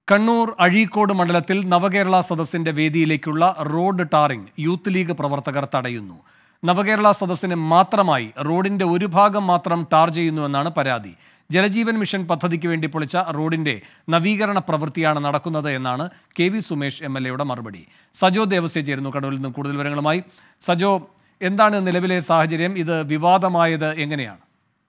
കണ്ണൂർ അഴീക്കോട് മണ്ഡലത്തിൽ നവകേരള സദസ്സിന്റെ വേദിയിലേക്കുള്ള റോഡ് ടാറിംഗ് യൂത്ത് ലീഗ് പ്രവർത്തകർ തടയുന്നു നവകേരള സദസ്സിന് മാത്രമായി റോഡിന്റെ ഒരു ഭാഗം മാത്രം ടാർ ചെയ്യുന്നുവെന്നാണ് പരാതി ജലജീവൻ മിഷൻ പദ്ധതിക്ക് വേണ്ടി പൊളിച്ച റോഡിന്റെ നവീകരണ പ്രവൃത്തിയാണ് നടക്കുന്നത് എന്നാണ് K V Sumesh M L എയുടെ മറുപടി സജോ ദേവസ്യ ചേരുന്നു കണ്ണൂരിൽ നിന്നും കൂടുതൽ വിവരങ്ങളുമായി സജോ എന്താണ് നിലവിലെ സാഹചര്യം ഇത് വിവാദമായത് എങ്ങനെയാണ്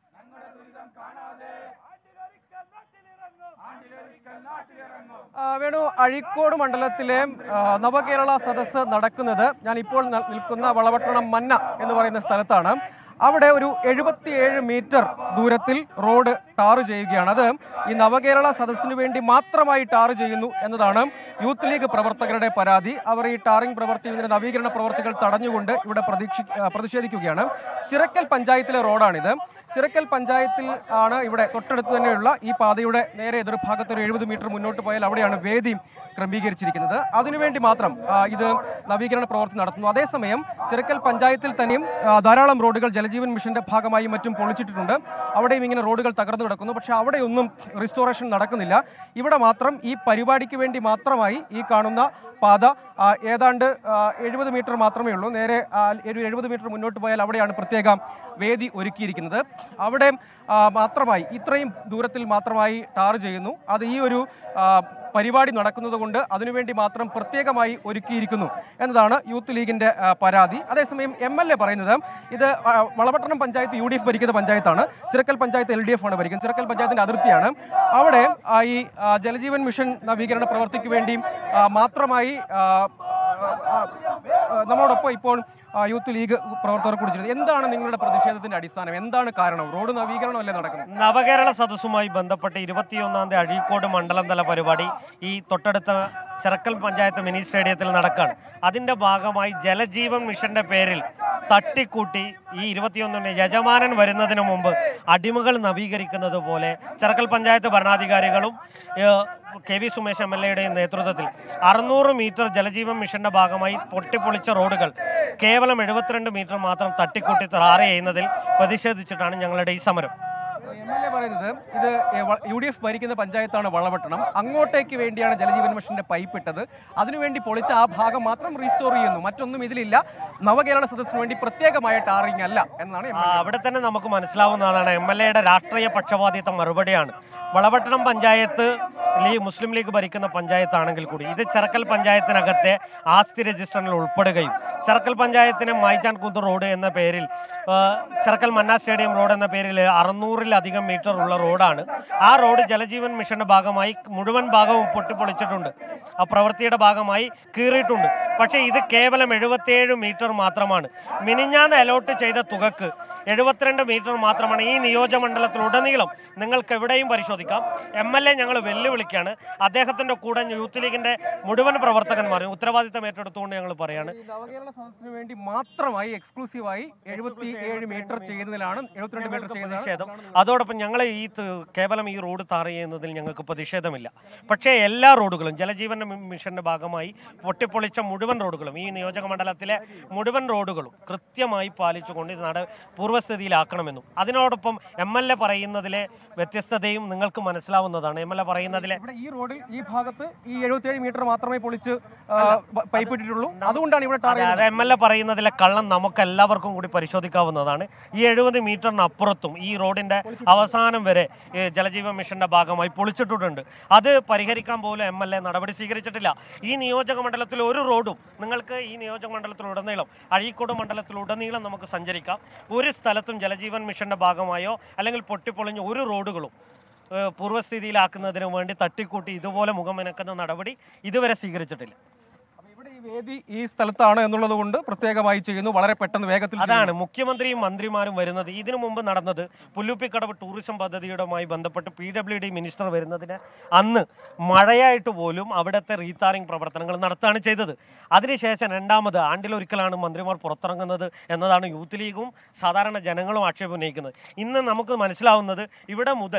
ആ, വേണു അഴീക്കോട് മണ്ഡലത്തിലെ ആ, നവകേരള സദസ്സ് നടക്കുന്നത് ഞാൻ ഇപ്പോൾ ന- നിൽക്കുന്ന വളവട്ടണം മന്ന എന്ന് പറയുന്ന സ്ഥലത്താണ് അവിടെ ഒരു എഴുപത്തിയേഴ് മീറ്റർ ദൂരത്തിൽ റോഡ് ടാർ ചെയ്യുകയാണ് അത് ഈ നവകേരള സദസ്സിന് വേണ്ടി മാത്രമായി ടാർ ചെയ്യുന്നു എന്നതാണ് യൂത്ത് ലീഗ് പ്രവർത്തകരുടെ പരാതി അവർ ഈ ടാറിംഗ് പ്രവൃത്തി ഇതിന്റെ നവീകരണ പ്രവർത്തികൾ തടഞ്ഞുകൊണ്ട് ഇവിടെ പ്രതീക്ഷി ആ, പ്രതിഷേധിക്കുകയാണ് ചിറക്കൽ പഞ്ചായത്തിലെ റോഡാണിത് ചിറക്കൽ പഞ്ചായത്തിൽ ആണ് ഇവിടെ തൊട്ടടുത്ത് തന്നെയുള്ള ഈ പാതയുടെ നേരെ എതിർഭാഗത്ത് ഒരു എഴുപത് മീറ്റർ മുന്നോട്ട് പോയാൽ അവിടെയാണ് വേദി ക്രമീകരിച്ചിരിക്കുന്നത് അതിനുവേണ്ടി മാത്രം ആ, ഇത് നവീകരണ പ്രവർത്തി നടത്തുന്നു അതേസമയം ചിറക്കൽ പഞ്ചായത്തിൽ തന്നെയും ആ, ധാരാളം റോഡുകൾ ജലജീവൻ മിഷന്റെ ഭാഗമായി മറ്റും പൊളിച്ചിട്ടിട്ടുണ്ട് അവിടെയും ഇങ്ങനെ റോഡുകൾ തകർന്നു കിടക്കുന്നു പക്ഷെ അവിടെയൊന്നും റിസ്റ്റോറേഷൻ നടക്കുന്നില്ല ഇവിടെ മാത്രം ഈ പരിപാടിക്ക് വേണ്ടി മാത്രമായി ഈ കാണുന്ന പാത ആ, ഏതാണ്ട് എഴുപത് മീറ്റർ മാത്രമേ ഉള്ളൂ നേരെ ആ, ഒരു എഴുപത് മീറ്റർ മുന്നോട്ട് പോയാൽ അവിടെയാണ് പ്രത്യേക വേദി ഒരുക്കിയിരിക്കുന്നത് അവിടെ ആ, മാത്രമായി ഇത്രയും ദൂരത്തിൽ മാത്രമായി ടാർ ചെയ്യുന്നു അത് ഈ ഒരു ആ, പരിപാടി നടക്കുന്നത് കൊണ്ട് അതിനുവേണ്ടി മാത്രം പ്രത്യേകമായി ഒരുക്കിയിരിക്കുന്നു എന്നതാണ് യൂത്ത് ലീഗിന്റെ ആ, പരാതി അതേസമയം എം എൽ എ പറയുന്നത് ഇത് ആ, Valapattanam panchayat U D F ഭരിക്കുന്ന പഞ്ചായത്താണ് Chirakkal panchayat L D F ആണ് ഭരിക്കുന്നത് ചിറക്കൽ പഞ്ചായത്തിന്റെ അതിർത്തിയാണ് അവിടെ ആ, ഈ ആ, ജലജീവൻ മിഷൻ നവീകരണ പ്രവർത്തിക്ക് വേണ്ടി ആ, മാത്രമായി ആ, ആ, ആ, നമ്മളോടൊപ്പം ഇപ്പോൾ ആ, യൂത്ത് ലീഗ് പ്രവർത്തകർ കുറിച്ചിരുന്നത് എന്താണ് നിങ്ങളുടെ പ്രതിഷേധത്തിന്റെ അടിസ്ഥാനം എന്താണ് കാരണം റോഡ് നവീകരണമല്ലേ നടക്കുന്നത് നവകേരള സദസ്സുമായി ബന്ധപ്പെട്ട് ഇരുപത്തിയൊന്നാം തീയതി അഴീക്കോട് മണ്ഡലം തല പരിപാടി ഈ തൊട്ടടുത്ത ചിറക്കൽ പഞ്ചായത്ത് മിനി സ്റ്റേഡിയത്തിൽ നടക്കാണ് അതിന്റെ ഭാഗമായി ജലജീവൻ മിഷന്റെ പേരിൽ തട്ടിക്കൂട്ടി ഈ ഇരുപത്തിയൊന്നിന് യജമാനൻ വരുന്നതിന് മുമ്പ് അടിമകൾ നവീകരിക്കുന്നത് പോലെ ചിറക്കൽ പഞ്ചായത്ത് ഭരണാധികാരികളും ഏഹ്, K V Sumesh M L എയുടെയും നേതൃത്വത്തിൽ അറുന്നൂറ് മീറ്റർ ജലജീവൻ മിഷന്റെ ഭാഗമായി പൊട്ടിപ്പൊളിച്ച റോഡുകൾ കേവലം എഴുപത്തിരണ്ട് മീറ്റർ മാത്രം തട്ടിക്കൂട്ടി റാറ് ചെയ്യുന്നതിൽ പ്രതിഷേധിച്ചിട്ടാണ് ഞങ്ങളുടെ ഈ സമരം എം എൽ എ പറയുന്നത് ഇത് യു ഡി എഫ് ഭരിക്കുന്ന പഞ്ചായത്താണ് വളവട്ടണം അങ്ങോട്ടേക്ക് വേണ്ടിയാണ് ജലജീവൻ മിഷന്റെ പൈപ്പ് ഇട്ടത് അതിനുവേണ്ടി പൊളിച്ച ആ ഭാഗം മാത്രം റീസ്റ്റോർ ചെയ്യുന്നു മറ്റൊന്നും ഇതിലില്ല നവകേരള സദസ്സിന് വേണ്ടി പ്രത്യേകമായ ടാറിംഗ് അല്ല എന്നാണ് ആ, അവിടെ തന്നെ നമുക്ക് മനസ്സിലാവുന്നതാണ് എം എൽ എയുടെ രാഷ്ട്രീയ പക്ഷപാതിത്വ മറുപടിയാണ് Valapattanam panchayat league Muslim league ഭരിക്കുന്ന പഞ്ചായത്താണെങ്കിൽ കൂടി ഇത് ചെറക്കൽ പഞ്ചായത്തിനകത്തെ ആസ്തി രജിസ്റ്ററിൽ ഉൾപ്പെടുകയും ചെറക്കൽ പഞ്ചായത്തിന് മായ്ചാൻ കുന്ന് റോഡ് എന്ന പേരിൽ ആ, ചെറക്കൽ മന്ന സ്റ്റേഡിയം റോഡ് എന്ന പേരിൽ അറുന്നൂറിലധികം മീറ്റർ ഉള്ള റോഡാണ് ആ റോഡ് ജലജീവൻ മിഷന്റെ ഭാഗമായി മുഴുവൻ ഭാഗവും പൊട്ടിപ്പൊളിച്ചിട്ടുണ്ട് ആ പ്രവൃത്തിയുടെ ഭാഗമായി കീറിയിട്ടുണ്ട് പക്ഷേ ഇത് കേവലം എഴുപത്തിയേഴ് മീറ്റർ മാത്രമാണ് മിനിഞ്ഞാന്ന് അലോട്ട് ചെയ്ത തുകക്ക് എഴുപത്തിരണ്ട് മീറ്റർ മാത്രമാണ് ഈ നിയോജകമണ്ഡലത്തിലുടനീളം നിങ്ങൾക്ക് എവിടെയും പരിശോധിക്കാം എം എൽ എ ഞങ്ങൾ വെല്ലുവിളിക്കുകയാണ് അദ്ദേഹത്തിന്റെ കൂടെ യൂത്ത് ലീഗിന്റെ മുഴുവൻ പ്രവർത്തകന്മാരും ഉത്തരവാദിത്തം ഏറ്റെടുത്തുകൊണ്ട് ഞങ്ങൾ പറയാണ് ഈ നവകേരള സദസ്സിന് വേണ്ടി മാത്രമായി എക്സ്ക്ലൂസീവായി എഴുപത്തി ഏഴ് മീറ്റർ ചെയ്യുന്നതിലാണ് എഴുപത്തിരണ്ട് മീറ്റർ പ്രതിഷേധം ചെയ്യുന്നത് അതോടൊപ്പം ഞങ്ങൾ ഈ ത- കേവലം ഈ റോഡ് താർ ചെയ്യുന്നതിൽ ഞങ്ങൾക്ക് പ്രതിഷേധമില്ല പക്ഷേ എല്ലാ റോഡുകളും ജലജീവൻ മി- മിഷന്റെ ഭാഗമായി പൊട്ടിപ്പൊളിച്ച മുഴുവൻ റോഡുകളും ഈ നിയോജക മണ്ഡലത്തിലെ മുഴുവൻ റോഡുകളും കൃത്യമായി പാലിച്ചുകൊണ്ട് ഇത് നട പൂർവ്വസ്ഥിതിയിലാക്കണമെന്നും അതിനോടൊപ്പം എം എൽ എ പറയുന്നതിലെ വ്യത്യസ്തതയും നിങ്ങൾക്ക് മനസ്സിലാവുന്നതാണ് എം എൽ എ പറയുന്നതിലെ ഇവിടെ ഈ റോഡിൽ ഈ ഭാഗത്ത് ഈ എഴുപത്തിയേഴ് മീറ്റർ മാത്രമേ പൊളിച്ച് ആ, പ- പൈപ്പ് ഇട്ടിട്ടുള്ളൂ അതുകൊണ്ടാണ് ഇവിടെ ടാർ അതെ, അത് എം എൽ എ പറയുന്നതിലെ കള്ളം നമുക്ക് എല്ലാവർക്കും കൂടി പരിശോധിക്കാവുന്നതാണ് ഈ എഴുപത് മീറ്ററിന് അപ്പുറത്തും ഈ റോഡിന്റെ അവസാനം വരെ ഈ ജലജീവൻ മിഷന്റെ ഭാഗമായി പൊളിച്ചിട്ടുണ്ട് അത് പരിഹരിക്കാൻ പോലും എം എൽ എ നടപടി സ്വീകരിച്ചിട്ടില്ല ഈ നിയോജക മണ്ഡലത്തിൽ ഒരു റോഡും നിങ്ങൾക്ക് ഈ നിയോജക മണ്ഡലത്തിലുടനീളം അഴീക്കോട് മണ്ഡലത്തിലുടനീളം നമുക്ക് സഞ്ചരിക്കാം ഒരു സ്ഥലത്തും ജലജീവൻ മിഷന്റെ ഭാഗമായോ അല്ലെങ്കിൽ പൊട്ടിപ്പൊളിഞ്ഞ ഒരു റോഡുകളും ഏഹ്, പൂർവ്വസ്ഥിതിയിലാക്കുന്നതിന് വേണ്ടി തട്ടിക്കൂട്ടി ഇതുപോലെ മുഖമെനക്കുന്ന നടപടി ഇതുവരെ സ്വീകരിച്ചിട്ടില്ല അപ്പൊ ഇവിടെ ഈ വേദി ഈ സ്ഥലത്താണ് എന്നുള്ളത് കൊണ്ട് പ്രത്യേകമായി ചെയ്യുന്നു വളരെ പെട്ടെന്ന് വേഗത്തിൽ അതാണ് മുഖ്യമന്ത്രിയും മന്ത്രിമാരും വരുന്നത് ഇതിനു മുമ്പ് നടന്നത് പുല്ലുപ്പിക്കടവ് ടൂറിസം പദ്ധതിയുമായി ബന്ധപ്പെട്ട് പി ഡബ്ല്യു ഡി മിനിസ്റ്റർ വരുന്നതിന് അന്ന് മഴയായിട്ട് പോലും അവിടുത്തെ റീതാറിംഗ് പ്രവർത്തനങ്ങൾ നടത്തുകയാണ് ചെയ്തത് അതിനുശേഷം രണ്ടാമത് ആണ്ടിലൊരിക്കലാണ് മന്ത്രിമാർ പുറത്തിറങ്ങുന്നത് എന്നതാണ് യൂത്ത് ലീഗും സാധാരണ ജനങ്ങളും ആക്ഷേപം ഉന്നയിക്കുന്നത് ഇന്ന് നമുക്ക് മനസ്സിലാവുന്നത് ഇവിടെ മുതൽ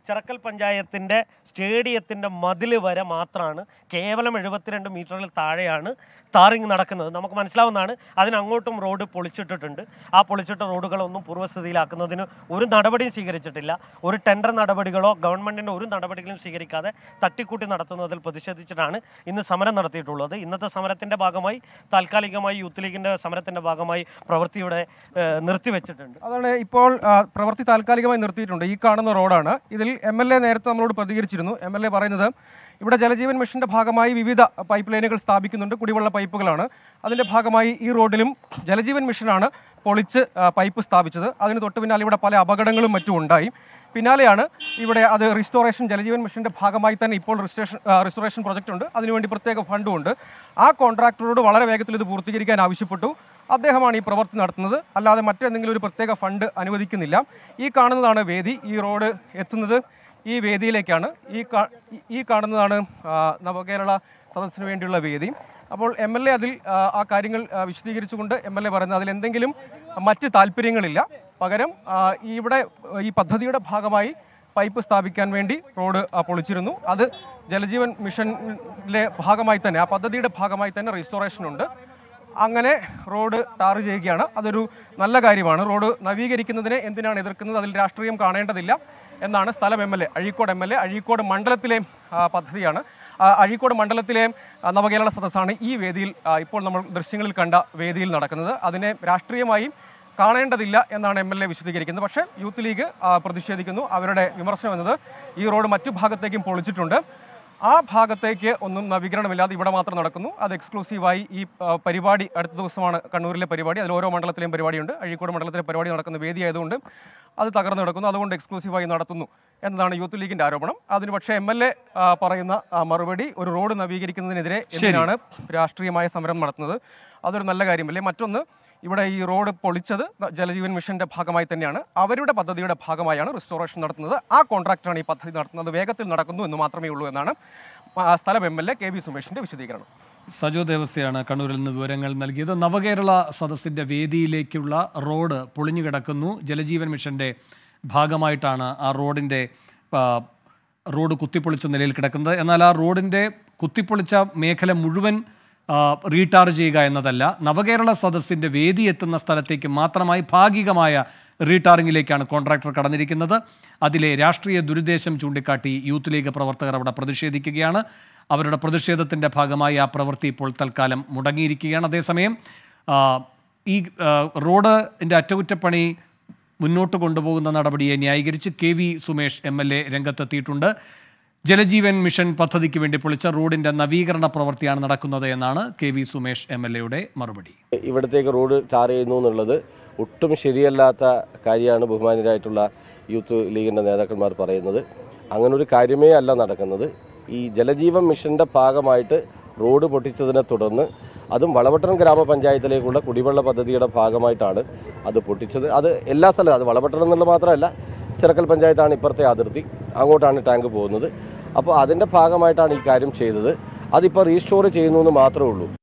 ചിറക്കൽ പഞ്ചായത്തിൻ്റെ സ്റ്റേഡിയത്തിൻ്റെ മതിൽ വരെ മാത്രമാണ് കേവലം എഴുപത്തിരണ്ട് മീറ്ററിൽ താഴെയാണ് താറിങ് നടക്കുന്നത് നമുക്ക് മനസ്സിലാവുന്നതാണ് അതിനങ്ങോട്ടും റോഡ് പൊളിച്ചിട്ടിട്ടുണ്ട് ആ പൊളിച്ചിട്ട റോഡുകളൊന്നും പൂർവ്വസ്ഥിതിയിലാക്കുന്നതിന് ഒരു നടപടിയും സ്വീകരിച്ചിട്ടില്ല ഒരു ടെൻഡർ നടപടികളോ ഗവൺമെൻറ്റിൻ്റെ ഒരു നടപടികളും സ്വീകരിക്കാതെ തട്ടിക്കൂട്ടി നടത്തുന്നതിൽ പ്രതിഷേധിച്ചിട്ടാണ് ഇന്ന് സമരം നടത്തിയിട്ടുള്ളത് ഇന്നത്തെ സമരത്തിൻ്റെ ഭാഗമായി താൽക്കാലികമായി യൂത്ത് ലീഗിൻ്റെ സമരത്തിൻ്റെ ഭാഗമായി പ്രവൃത്തി ഇവിടെ ഏഹ്, നിർത്തിവെച്ചിട്ടുണ്ട് അതാണ് ഇപ്പോൾ ആ, പ്രവൃത്തി താൽക്കാലികമായി നിർത്തിയിട്ടുണ്ട് ഈ കാണുന്ന റോഡാണ് ഇതിൽ എം എൽ എ നേരത്തെ നമ്മളോട് പ്രതികരിച്ചിരുന്നു എം എൽ എ പറയുന്നത് ഇവിടെ ജലജീവൻ മിഷന്റെ ഭാഗമായി വിവിധ പൈപ്പ് ലൈനുകൾ സ്ഥാപിക്കുന്നുണ്ട് കുടിവെള്ള പൈപ്പുകളാണ് അതിന്റെ ഭാഗമായി ഈ റോഡിലും ജലജീവൻ മിഷനാണ് പൊളിച്ച് ആ, പൈപ്പ് സ്ഥാപിച്ചത് അതിന് തൊട്ട് പിന്നാലെ ഇവിടെ പല അപകടങ്ങളും മറ്റും ഉണ്ടായി പിന്നാലെയാണ് ഇവിടെ അത് റിസ്റ്റോറേഷൻ ജലജീവൻ മിഷന്റെ ഭാഗമായി തന്നെ ഇപ്പോൾ റിസ്റ്റേഷൻ റിസ്റ്റോറേഷൻ പ്രൊജക്റ്റ് ഉണ്ട് അതിനുവേണ്ടി പ്രത്യേക ഫണ്ടും ഉണ്ട് ആ കോൺട്രാക്ടറോട് വളരെ വേഗത്തിൽ ഇത് പൂർത്തീകരിക്കാൻ ആവശ്യപ്പെട്ടു അദ്ദേഹമാണ് ഈ പ്രവൃത്തി നടത്തുന്നത് അല്ലാതെ മറ്റെന്തെങ്കിലും ഒരു പ്രത്യേക ഫണ്ട് അനുവദിക്കുന്നില്ല ഈ കാണുന്നതാണ് വേദി ഈ റോഡ് എത്തുന്നത് ഈ വേദിയിലേക്കാണ് ഈ കാ- ഈ- ഈ കാണുന്നതാണ് ആ, നവകേരള സദസ്സിന് വേണ്ടിയുള്ള വേദി അപ്പോൾ എം എൽ എ അതിൽ ആ, ആ കാര്യങ്ങൾ ആ, വിശദീകരിച്ചുകൊണ്ട് എം എൽ എ പറയുന്നത് അതിൽ എന്തെങ്കിലും മറ്റ് താല്പര്യങ്ങളില്ല പകരം ആ, ഈ ഇവിടെ ഈ പദ്ധതിയുടെ ഭാഗമായി പൈപ്പ് സ്ഥാപിക്കാൻ വേണ്ടി റോഡ് ആ, പൊളിച്ചിരുന്നു അത് ജലജീവൻ മിഷനിലെ ഭാഗമായി തന്നെ ആ പദ്ധതിയുടെ ഭാഗമായി തന്നെ റിസ്റ്റോറേഷൻ ഉണ്ട് അങ്ങനെ റോഡ് ടാർ ചെയ്യുകയാണ് അതൊരു നല്ല കാര്യമാണ് റോഡ് നവീകരിക്കുന്നതിനെ എന്തിനാണ് എതിർക്കുന്നത് അതിൽ രാഷ്ട്രീയം കാണേണ്ടതില്ല എന്നാണ് സ്ഥലം M L A Azhikode M L A Azhikode മണ്ഡലത്തിലെ ആ, പദ്ധതിയാണ് ആ, അഴീക്കോട് മണ്ഡലത്തിലെ ആ, നവകേരള സദസ്സാണ് ഈ വേദിയിൽ ആ, ഇപ്പോൾ നമ്മൾ ദൃശ്യങ്ങളിൽ കണ്ട വേദിയിൽ നടക്കുന്നത് അതിനെ രാഷ്ട്രീയമായി കാണേണ്ടതില്ല എന്നാണ് എം എൽ എ വിശദീകരിക്കുന്നത് പക്ഷേ യൂത്ത് ലീഗ് ആ, പ്രതിഷേധിക്കുന്നു അവരുടെ വിമർശനം എന്നത് ഈ റോഡ് മറ്റു ഭാഗത്തേക്കും പൊളിച്ചിട്ടുണ്ട് ആ ഭാഗത്തേക്ക് ഒന്നും നവീകരണമില്ലാതെ ഇവിടെ മാത്രം നടക്കുന്നു അത് എക്സ്ക്ലൂസീവായി ഈ ആ, പരിപാടി അടുത്ത ദിവസമാണ് കണ്ണൂരിലെ പരിപാടി അതിൽ ഓരോ മണ്ഡലത്തിലെയും പരിപാടിയുണ്ട് അഴീക്കോട് മണ്ഡലത്തിലെ പരിപാടി നടക്കുന്ന വേദി ആയതുകൊണ്ട് അത് തകർന്നു കിടക്കുന്നു അതുകൊണ്ട് എക്സ്ക്ലൂസീവായി നടത്തുന്നു എന്നതാണ് യൂത്ത് ലീഗിന്റെ ആരോപണം അതിന് പക്ഷേ എം എൽ എ പറയുന്ന ആ, മറുപടി ഒരു റോഡ് നവീകരിക്കുന്നതിനെതിരെ എന്തിനാണ് രാഷ്ട്രീയമായ സമരം നടത്തുന്നത് അതൊരു നല്ല കാര്യമല്ലേ മറ്റൊന്ന് ഇവിടെ ഈ റോഡ് പൊളിച്ചത് ജലജീവൻ മിഷന്റെ ഭാഗമായി തന്നെയാണ് അവരുടെ പദ്ധതിയുടെ ഭാഗമായാണ് റിസ്റ്റോറേഷൻ നടത്തുന്നത് ആ കോൺട്രാക്ടറാണ് ഈ പദ്ധതി നടത്തുന്നത് വേഗത്തിൽ നടക്കുന്നു എന്ന് മാത്രമേ ഉള്ളൂ എന്നാണ് ആ സ്ഥലം M L A K V സുമേഷിന്റെ വിശദീകരണം സജോ ദേവസ്യാണ് കണ്ണൂരിൽ നിന്ന് വിവരങ്ങൾ നൽകിയത് നവകേരള സദസ്സിന്റെ വേദിയിലേക്കുള്ള റോഡ് പൊളിഞ്ഞു കിടക്കുന്നു ജലജീവൻ മിഷന്റെ ഭാഗമായിട്ടാണ് ആ റോഡിന്റെ ആ, റോഡ് കുത്തിപ്പൊളിച്ച നിലയിൽ കിടക്കുന്നത് എന്നാൽ ആ റോഡിന്റെ കുത്തിപ്പൊളിച്ച മേഖല മുഴുവൻ ആ, റീടാർ ചെയ്യുക എന്നതല്ല നവകേരള സദസ്സിന്റെ വേദി എത്തുന്ന സ്ഥലത്തേക്ക് മാത്രമായി ഭാഗികമായ റീടാറിങ്ങിലേക്കാണ് കോൺട്രാക്ടർ കടന്നിരിക്കുന്നത് അതിലെ രാഷ്ട്രീയ ദുരുദ്ദേശം ചൂണ്ടിക്കാട്ടി യൂത്ത് ലീഗ് പ്രവർത്തകർ അവിടെ പ്രതിഷേധിക്കുകയാണ് അവരുടെ പ്രതിഷേധത്തിന്റെ ഭാഗമായി ആ പ്രവൃത്തി ഇപ്പോൾ തൽക്കാലം മുടങ്ങിയിരിക്കുകയാണ് അതേസമയം ആ, ഈ ആ, റോഡിന്റെ അറ്റകുറ്റപ്പണി മുന്നോട്ട് കൊണ്ടുപോകുന്ന നടപടിയെ ന്യായീകരിച്ച് K V Sumesh M L A രംഗത്തെത്തിയിട്ടുണ്ട് ജലജീവൻ മിഷൻ പദ്ധതിക്ക് വേണ്ടി പൊളിച്ച റോഡിന്റെ നവീകരണ പ്രവൃത്തിയാണ് നടക്കുന്നത് എന്നാണ് K V Sumesh M L എയുടെ മറുപടി ഇവിടത്തേക്ക് റോഡ് ടാർ ചെയ്യുന്നു എന്നുള്ളത് ഒട്ടും ശരിയല്ലാത്ത കാര്യമാണ് ബഹുമാനരായിട്ടുള്ള യൂത്ത് ലീഗിൻ്റെ നേതാക്കന്മാർ പറയുന്നത് അങ്ങനൊരു കാര്യമേ അല്ല നടക്കുന്നത് ഈ ജലജീവൻ മിഷൻ്റെ ഭാഗമായിട്ട് റോഡ് പൊട്ടിച്ചതിനെ തുടർന്ന് അതും വളപട്ടണം ഗ്രാമപഞ്ചായത്തിലേക്കുള്ള കുടിവെള്ള പദ്ധതിയുടെ ഭാഗമായിട്ടാണ് അത് പൊട്ടിച്ചത് അത് എല്ലാ സ്ഥലവും അത് വളപട്ടണം എന്നുള്ളത് മാത്രമല്ല ചിറക്കൽ പഞ്ചായത്താണ് ഇപ്പുറത്തെ അതിർത്തി അങ്ങോട്ടാണ് ടാങ്ക് പോകുന്നത് അപ്പോൾ അതിൻ്റെ ഭാഗമായിട്ടാണ് ഈ കാര്യം ചെയ്തത് അതിപ്പോൾ റീസ്റ്റോർ ചെയ്യുന്നു എന്ന് മാത്രമേ ഉള്ളൂ